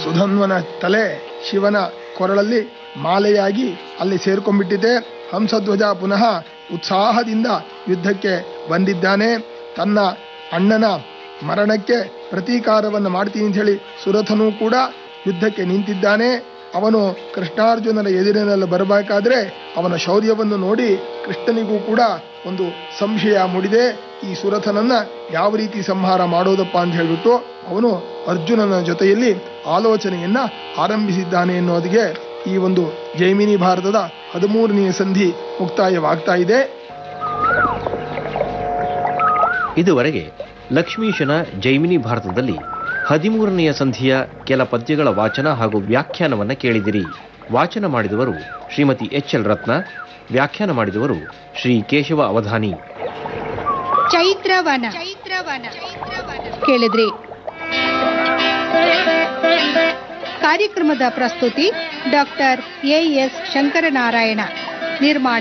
ಸುಧನ್ವನ ತಲೆ ಶಿವನ ಕೊರಳಲ್ಲಿ ಮಾಲೆಯಾಗಿ ಅಲ್ಲಿ ಸೇರ್ಕೊಂಡ್ಬಿಟ್ಟಿದೆ ಹಂಸಧ್ವಜ ಪುನಃ ಉತ್ಸಾಹದಿಂದ ಯುದ್ಧಕ್ಕೆ ಬಂದಿದ್ದಾನೆ ತನ್ನ ಅಣ್ಣನ ಮರಣಕ್ಕೆ ಪ್ರತೀಕಾರವನ್ನು ಮಾಡ್ತೀನಿ ಅಂತ ಹೇಳಿ ಸುರಥನೂ ಕೂಡ ಯುದ್ಧಕ್ಕೆ ನಿಂತಿದ್ದಾನೆ ಅವನು ಕೃಷ್ಣಾರ್ಜುನರ ಎದುರಿನಲ್ಲಿ ಬರಬೇಕಾದ್ರೆ ಅವನ ಶೌರ್ಯವನ್ನು ನೋಡಿ ಕೃಷ್ಣನಿಗೂ ಕೂಡ ಒಂದು ಸಂಶಯ ಮೂಡಿದೆ ಈ ಸುರಥನನ್ನ ಯಾವ ರೀತಿ ಸಂಹಾರ ಮಾಡೋದಪ್ಪ ಅಂತ ಹೇಳ್ಬಿಟ್ಟು ಅವನು ಅರ್ಜುನನ ಜೊತೆಯಲ್ಲಿ ಆಲೋಚನೆಯನ್ನ ಆರಂಭಿಸಿದ್ದಾನೆ ಎನ್ನುವುದಕ್ಕೆ ಈ ಒಂದು ಜೈಮಿನಿ ಭಾರತದ ಹದಿಮೂರನೆಯ ಸಂಧಿ ಮುಕ್ತಾಯವಾಗ್ತಾ ಇದೆ ಇದುವರೆಗೆ ಲಕ್ಷ್ಮೀಶನ ಜೈಮಿನಿ ಭಾರತದಲ್ಲಿ ಹದಿಮೂರನೆಯ ಸಂಧಿಯ ಕೆಲ ಪದ್ಯಗಳ ವಾಚನ ಹಾಗೂ ವ್ಯಾಖ್ಯಾನವನ್ನ ಕೇಳಿದಿರಿ ವಾಚನ ಮಾಡಿದವರು ಶ್ರೀಮತಿ ಎಚ್ ಎಲ್ ರತ್ನ ವ್ಯಾಖ್ಯಾನ ಮಾಡಿದವರು ಶ್ರೀ ಕೇಶವ ಅವಧಾನಿ ಚೈತ್ರವನ ಚೈತ್ರವನ ಕೇಳಿದ್ರಿ ಕಾರ್ಯಕ್ರಮದ ಪ್ರಸ್ತುತಿ ಡಾಕ್ಟರ್ ಎ ಎಸ್ ಶಂಕರನಾರಾಯಣ ನಿರ್ಮಾಣ